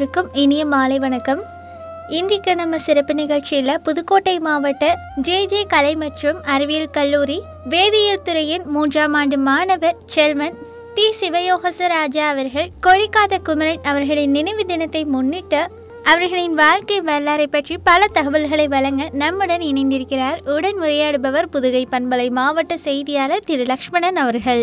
அனைவருக்கும் இனிய மாலை வணக்கம் இன்றைக்கு நம்ம சிறப்பு நிகழ்ச்சியில் புதுக்கோட்டை மாவட்ட ஜே ஜே கலை மற்றும் அறிவியல் கல்லூரி வேதியியல் துறையின் மூன்றாம் ஆண்டு மாணவர் செல்வன் டி சிவயோகசராஜா அவர்கள் கொழிக்காத குமரன் அவர்களின் நினைவு தினத்தை முன்னிட்டு அவர்களின் வாழ்க்கை வரலாறை பற்றி பல தகவல்களை வழங்க நம்முடன் இணைந்திருக்கிறார் உடன் உரையாடுபவர் புதுகை பண்பலை மாவட்ட செய்தியாளர் திரு லக்ஷ்மணன் அவர்கள்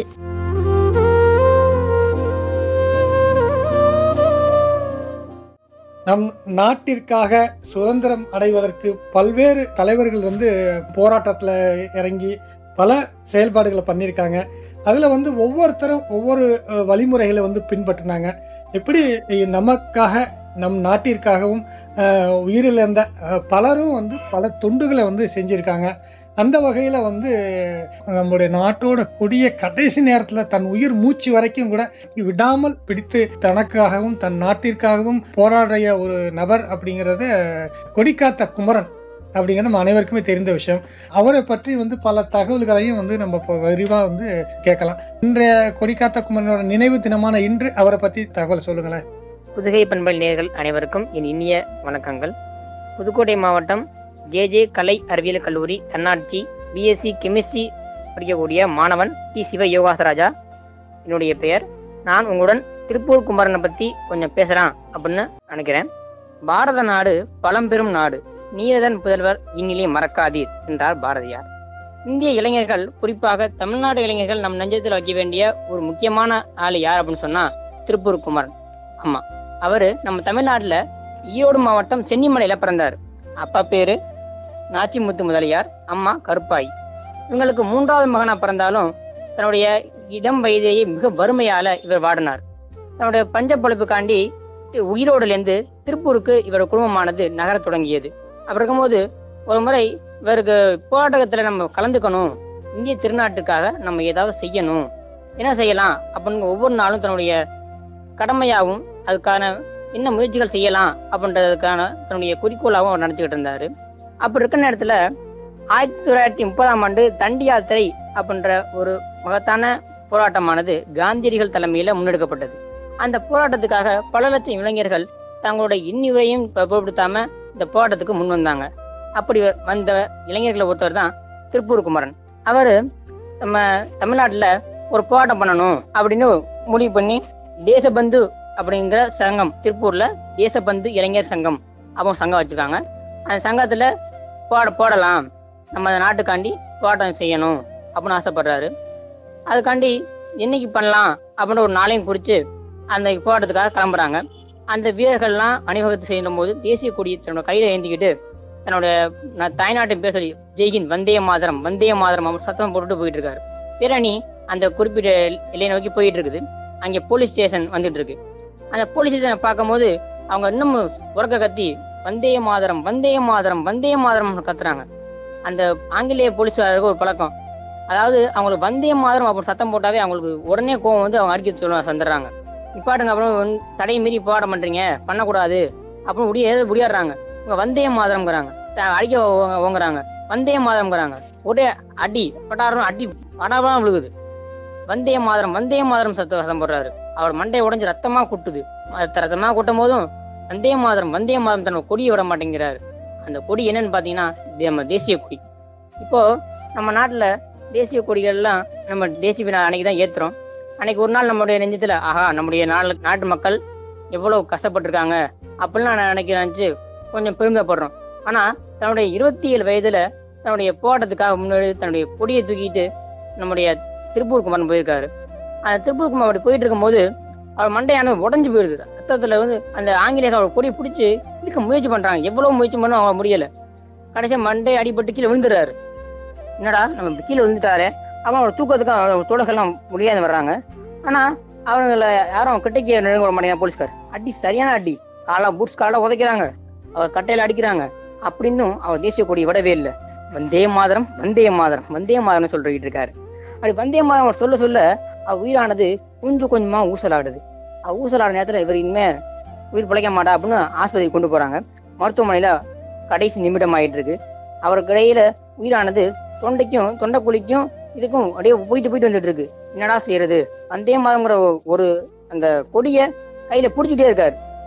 நம் நாட்டிற்காக சுதந்திரம் அடைவதற்கு பல்வேறு தலைவர்கள் வந்து போராட்டத்தில் இறங்கி பல செயல்பாடுகளை பண்ணியிருக்காங்க அதில் வந்து ஒவ்வொருத்தரும் ஒவ்வொரு அஹ், வழிமுறைகளை வந்து பின்பற்றினாங்க எப்படி நமக்காக நம் நாட்டிற்காகவும் அஹ், உயிரிழந்த அஹ், பலரும் வந்து பல தொண்டுகளை வந்து செஞ்சிருக்காங்க அந்த வகையில் வந்து நம்முடைய நாட்டோட கொடிய கடைசி நேரத்தில் தன் உயிர் மூச்சு வரைக்கும் கூட விடாமல் பிடித்து தனக்காகவும் தன் நாட்டிற்காகவும் போராடிய ஒரு நபர் அப்படிங்கிறத கொடிக்காத்த குமரன் அப்படிங்கிறது நம்ம அனைவருக்குமே தெரிந்த விஷயம் அவரை பற்றி வந்து பல தகவல்களையும் வந்து நம்ம இப்போ விரிவாக வந்து கேட்கலாம் இன்றைய கொடிக்காத்த குமரனோட நினைவு தினமான இன்று அவரை பற்றி தகவல் சொல்லுங்களேன் புதுகை பண்பல் நேர்கள் அனைவருக்கும் என் இனிய வணக்கங்கள் புதுக்கோட்டை மாவட்டம் ஜே ஜே கலை அறிவியல் கல்லூரி தன்னாட்சி பிஎஸ்சி கெமிஸ்ட்ரி படிக்கக்கூடிய மாணவன் டி சிவ யோகாசராஜா என்னுடைய பெயர் நான் உங்களுடன் திருப்பூர் குமரனை பற்றி கொஞ்சம் பேசலாம் அப்படின்னு நினைக்கிறேன் பாரத நாடு பழம்பெரும் நாடு நீரதன் புதல்வர் இந்நிலை மறக்காதீர் என்றார் பாரதியார் இந்திய இளைஞர்கள் குறிப்பாக தமிழ்நாடு இளைஞர்கள் நம் நெஞ்சத்தில் வைக்க வேண்டிய ஒரு முக்கியமான ஆள் யார் அப்படின்னு சொன்னா திருப்பூர் குமரன் ஆமா அவரு நம்ம தமிழ்நாட்டுல ஈரோடு மாவட்டம் சென்னிமலையில பிறந்தார் அப்பா பேரு நாச்சிமுத்து முதலியார் அம்மா கருப்பாய் இவங்களுக்கு மூன்றாவது மகனா பிறந்தாலும் தன்னுடைய இளம் வயதிலேயே மிக வறுமையால இவர் வாடினார் தன்னுடைய பஞ்ச பொழப்புக்காண்டி தி- உயிரோடுலேருந்து திருப்பூருக்கு இவர் குடும்பமானது நகரத் தொடங்கியது அப்படி இருக்கும்போது ஒரு முறை இவருக்கு போராட்டத்துல நம்ம கலந்துக்கணும் இந்திய திருநாட்டுக்காக நம்ம ஏதாவது செய்யணும் என்ன செய்யலாம் அப்படின்னு ஒவ்வொரு நாளும் தன்னுடைய கடமையாகவும் அதுக்கான என்ன முயற்சிகள் செய்யலாம் அப்படின்றதுக்கான தன்னுடைய குறிக்கோளாகவும் அவர் நினச்சிக்கிட்டு இருந்தாரு அப்படி இருக்கிற நேரத்தில் ஆயிரத்தி தொள்ளாயிரத்தி முப்பதாம் ஆண்டு தண்டி யாத்திரை அப்படின்ற ஒரு மகத்தான போராட்டமானது காந்தியடிகள் தலைமையில முன்னெடுக்கப்பட்டது அந்த போராட்டத்துக்காக பல லட்சம் இளைஞர்கள் தங்களுடைய இன்னுரையும் பொருட்படுத்தாம இந்த போராட்டத்துக்கு முன் வந்தாங்க அப்படி வந்த இளைஞர்களை ஒருத்தர் தான் திருப்பூர் குமரன் அவரு நம்ம தமிழ்நாட்டுல ஒரு போராட்டம் பண்ணணும் அப்படின்னு முடிவு பண்ணி தேசபந்து அப்படிங்கிற சங்கம் திருப்பூர்ல தேசபந்து இளைஞர் சங்கம் அவங்க சங்கம் வச்சிருக்காங்க அந்த சங்கத்துல போட போடலாம் நம்ம அந்த நாட்டுக்காண்டி போராட்டம் செய்யணும் அப்படின்னு ஆசைப்படுறாரு அதுக்காண்டி என்னைக்கு பண்ணலாம் அப்படின்னு ஒரு நாளையும் குறித்து அந்த போராட்டத்துக்காக கிளம்புறாங்க அந்த வீரர்கள்லாம் அணிவகுத்து செய்யும் போது தேசிய கொடியை தன்னோட கையில ஏந்திக்கிட்டு தன்னோட ந- தாய்நாட்டின் பேர் சொல்லி ஜெய்ஹிந்த் வந்தே மாதரம் வந்தே மாதரம் அப்படின்னு சத்தம் போட்டுட்டு போயிட்டு இருக்காரு பேரணி அந்த குறிப்பிட்ட எல்லையை நோக்கி போயிட்டு இருக்குது அங்கே போலீஸ் ஸ்டேஷன் வந்துட்டு இருக்கு அந்த போலீஸ் ஸ்டேஷனை பார்க்கும்போது அவங்க இன்னமும் உறக்க கத்தி வந்தே மாதரம் வந்தே மாதரம் வந்தே மாதரம்னு கத்துறாங்க அந்த ஆங்கிலேய போலீஸாருக்கு ஒரு பழக்கம் அதாவது அவங்களுக்கு வந்தே மாதரம் அப்படின்னு சத்தம் போட்டாவே அவங்களுக்கு உடனே கோவம் வந்து அவங்க அடிக்க சொல்ல சந்துடுறாங்க நிப்பாட்டுங்க அப்புறம் வந்து தடையை மீறி போராட்டம் பண்றீங்க பண்ணக்கூடாது அப்படின்னு முடிய ஏதோ முடியாடுறாங்க இவங்க வந்தே மாதரம்ங்கிறாங்க த- அடிக்க ஓ- ஓங்குறாங்க வந்தே மாதரம்ங்கிறாங்க ஒரே அடி பட்டாரம் அடி படாபடம் விழுகுது வந்தே மாதரம் வந்தே மாதரம் சத்த சத்தம் போடுறாரு அவர் மண்டையை உடைஞ்சு ரத்தமா கொட்டுது அது ரத்தமா கொட்டும் போதும் வந்தே மாதரம் வந்தே மாதரம் தன்னோட கொடியை விட மாட்டேங்கிறாரு அந்த கொடி என்னன்னு பாத்தீங்கன்னா இது நம்ம தேசிய கொடி இப்போ நம்ம நாட்டுல தேசிய கொடிகள்லாம் நம்ம தேசிய விழா அன்னைக்கு தான் ஏத்துறோம் அன்னைக்கு ஒரு நாள் நம்மளுடைய நெஞ்சத்துல ஆஹா நம்முடைய நாடு நாட்டு மக்கள் எவ்வளவு கஷ்டப்பட்டிருக்காங்க அப்படிலாம் நான் நினைக்க நினைச்சு கொஞ்சம் பெருமைப்படுறோம் ஆனா தன்னுடைய இருபத்தி ஏழு வயதுல தன்னுடைய போராட்டத்துக்காக முன்னாடி தன்னுடைய கொடியை தூக்கிட்டு நம்முடைய திருப்பூர் குமரன் போயிருக்காரு அந்த திருப்பூர் குமரன் அப்படி போயிட்டு இருக்கும்போது அவர் மண்டையான உடஞ்சு போயிடுது ரத்தத்துல வந்து அந்த ஆங்கிலேயர்கள் அவர் கொடியை பிடிச்சி இழுக்க முயற்சி பண்றாங்க எவ்வளவு முயற்சி பண்ணும் அவங்க முடியல கடைசியா மண்டை அடிபட்டு கீழே விழுந்துறாரு என்னடா நம்ம இப்படி கீழே விழுந்துட்டாரு அவன் அவர் தூக்கத்துக்கு அவர் தோழர்கள்லாம் முடியாது வர்றாங்க ஆனா அவங்கள யாரும் கிட்டக்கே நெருங்க விட மாட்டேங்க போலீஸ்கார் அடி சரியான அடி காலா பூட்ஸ் காலா உதைக்கிறாங்க அவர் கட்டையில அடிக்கிறாங்க அப்படின்னும் அவர் தேசிய கொடி விடவே இல்லை வந்தே மாதரம் வந்தே மாதரம் வந்தே மாதரம் சொல்லிட்டு இருக்காரு அப்படி வந்தே மாதரம் அவர் சொல்ல சொல்ல அவர் உயிரானது கொஞ்சம் கொஞ்சமா ஊசலாடுது அவர் ஊசலாடுற நேரத்துல இவர் இனிமே உயிர் பிழைக்க மாட்டா அப்படின்னு ஆஸ்பத்திரி கொண்டு போறாங்க மருத்துவமனையில கடைசி நிமிடம் ஆயிட்டு இருக்கு அவருக்கு இடையில உயிரானது தொண்டைக்கும் தொண்டைக்குழிக்கும் இதுக்கும் அப்படியே போயிட்டு போயிட்டு வந்துட்டு இருக்கு என்னடா செய்யறது வந்தே மாதங்கிற ஒரு அந்த கொடிய கையில புடிச்சிட்டே இருக்காரு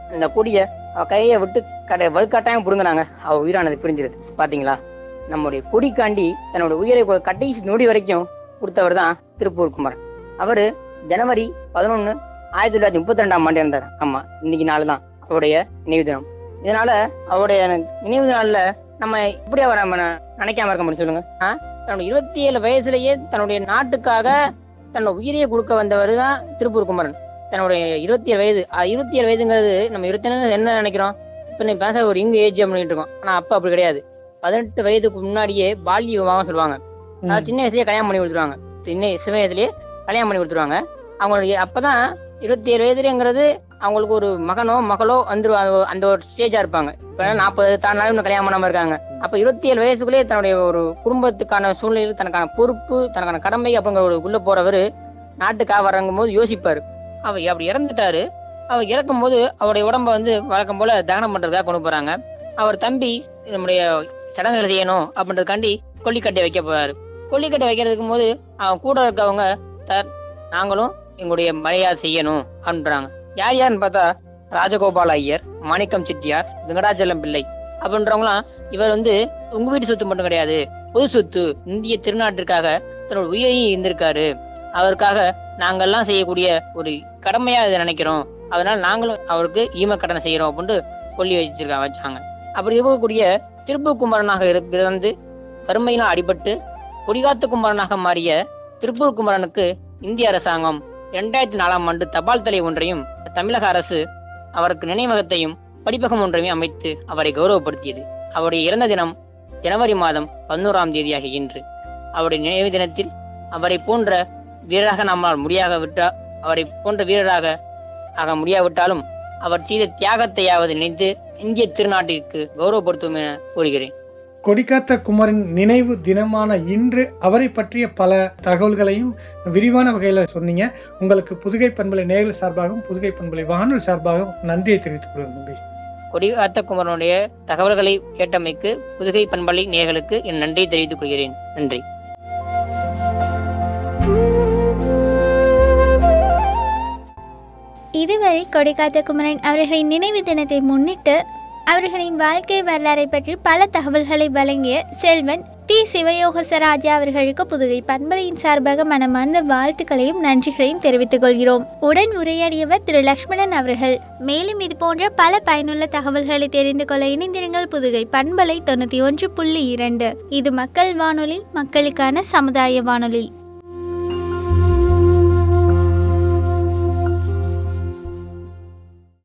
அந்த கொடிய அவ கையை விட்டு கடை வலுக்காட்டாயம் புடுங்கினாங்க அவ உயிரானது பிரிஞ்சிருது பாத்தீங்களா நம்முடைய கொடிக்காண்டி தன்னோட உயிரை கொ- கடைசி நொடி வரைக்கும் கொடுத்தவர் தான் திருப்பூர் குமரன் அவரு ஜனவரி பதினொன்னு ஆயிரத்தி தொள்ளாயிரத்தி முப்பத்தி ரெண்டாம் ஆண்டு இருந்தார் ஆமா இன்னைக்கு நாள் தான் அவருடைய நினைவு தினம் இதனால அவருடைய நினைவு நாள்ல நம்ம இப்படி அவரை நம்ம நினைக்காம இருக்க முடியும் சொல்லுங்க ஆ? தன்னுடைய இருபத்தி ஏழு வயசுலயே தன்னுடைய நாட்டுக்காக தன்னோட உயிரையே கொடுக்க வந்தவர் தான் திருப்பூர் குமரன் தன்னுடைய இருபத்தி ஏழு வயது அஹ் இருபத்தி ஏழு வயதுங்கிறது நம்ம இருபத்தி ஏழு என்ன நினைக்கிறோம் இப்ப நீ பேச ஒரு இங்க ஏஜ் அப்படின்னு இருக்கோம் ஆனா அப்ப அப்படி கிடையாது பதினெட்டு வயதுக்கு முன்னாடியே பால்ய விவாகம் சொல்லுவாங்க அதாவது சின்ன வயசுலயே கல்யாணம் பண்ணி கொடுத்துருவாங்க சின்ன சின்ன வயதுலயே கல்யாணம் பண்ணி கொடுத்துருவாங்க அவங்களுடைய அப்பதான் இருபத்தி ஏழு வயதுலங்கிறது அவங்களுக்கு ஒரு மகனோ மகளோ வந்து அந்த ஒரு ஸ்டேஜா இருப்பாங்க இப்ப நாற்பது தாண்டாலும் இன்னும் கல்யாணம் பண்ணாம இருக்காங்க அப்ப இருபத்தி ஏழு வயசுக்குள்ளே தன்னுடைய ஒரு குடும்பத்துக்கான சூழ்நிலையில் தனக்கான பொறுப்பு தனக்கான கடமை அப்படிங்கிற ஒரு உள்ள போறவரு நாட்டுக்காக வர்றங்கும் போது யோசிப்பாரு அவர் அப்படி இறந்துட்டாரு அவர் இறக்கும் போது அவருடைய உடம்ப வந்து வழக்கம் போல தகனம் பண்றதுக்காக கொண்டு போறாங்க அவர் தம்பி நம்முடைய சடங்குகள் செய்யணும் அப்படின்றதுக்காண்டி கொல்லிக்கட்டை வைக்க போறாரு கொல்லிக்கட்டை வைக்கிறதுக்கும் போது அவன் கூட இருக்கவங்க சார் நாங்களும் எங்களுடைய மரியாதை செய்யணும் அப்படின்றாங்க யார் யாருன்னு பார்த்தா ராஜகோபால் ஐயர் மாணிக்கம் செட்டியார் வெங்கடாச்சலம் பிள்ளை அப்படின்றவங்களாம் இவர் வந்து உங்க வீட்டு சொத்து மட்டும் கிடையாது பொது சொத்து இந்திய திருநாட்டிற்காக தன்னோட உயிரையும் இருந்திருக்காரு அவருக்காக நாங்கெல்லாம் செய்யக்கூடிய ஒரு கடமையா இதை நினைக்கிறோம் அதனால நாங்களும் அவருக்கு ஈம கடனை செய்யறோம் அப்படின்ட்டு கொல்லி வச்சிருக்காங்க வச்சாங்க அப்படி இருக்கக்கூடிய திருப்பூர் குமரனாக இருந்து வறுமையினால் அடிபட்டு கொடிகாத்த குமரனாக மாறிய திருப்பூர் குமரனுக்கு இந்திய அரசாங்கம் இரண்டாயிரத்தி நாலாம் ஆண்டு தபால் தலை ஒன்றையும் தமிழக அரசு அவருக்கு நினைவகத்தையும் படிப்பகம் ஒன்றையும் அமைத்து அவரை கௌரவப்படுத்தியது அவருடைய இறந்த தினம் ஜனவரி மாதம் பதினோராம் தேதியாகிய இன்று அவருடைய நினைவு தினத்தில் அவரை போன்ற வீரராக நம்மால் முடியாக விட்டா அவரை போன்ற வீரராக ஆக முடியாவிட்டாலும் அவர் செய்த தியாகத்தையாவது நினைத்து இந்திய திருநாட்டிற்கு கௌரவப்படுத்தும் என கூறுகிறேன் கொடிக்காத்த குமரின் நினைவு தினமான இன்று அவரை பற்றிய பல தகவல்களையும் விரிவான வகையில சொன்னீங்க உங்களுக்கு புதுகை பண்பலை நேரில் சார்பாகவும் புதுகை பண்பலை வானொலி சார்பாகவும் நன்றியை தெரிவித்துக் கொள்கிறேன் தம்பி கொடிகாத்த குமரனுடைய தகவல்களை கேட்டமைக்கு புதுகை பண்பலை நேயர்களுக்கு என் நன்றியை தெரிவித்துக் கொள்கிறேன் நன்றி இதுவரை கொடைக்காத்த குமரன் அவர்களின் நினைவு தினத்தை முன்னிட்டு அவர்களின் வாழ்க்கை வரலாறை பற்றி பல தகவல்களை வழங்கிய செல்வன் டி சிவயோகசராஜா அவர்களுக்கு புதுகை பண்பலையின் சார்பாக மனமார்ந்த வாழ்த்துக்களையும் நன்றிகளையும் தெரிவித்துக் கொள்கிறோம் உடன் உரையாடியவர் திரு லக்ஷ்மணன் அவர்கள் மேலும் இது போன்ற பல பயனுள்ள தகவல்களை தெரிந்து கொள்ள இணைந்திருங்கள் புதுகை பண்பலை தொண்ணூத்தி ஒன்று புள்ளி இரண்டு இது மக்கள் வானொலி மக்களுக்கான சமுதாய வானொலி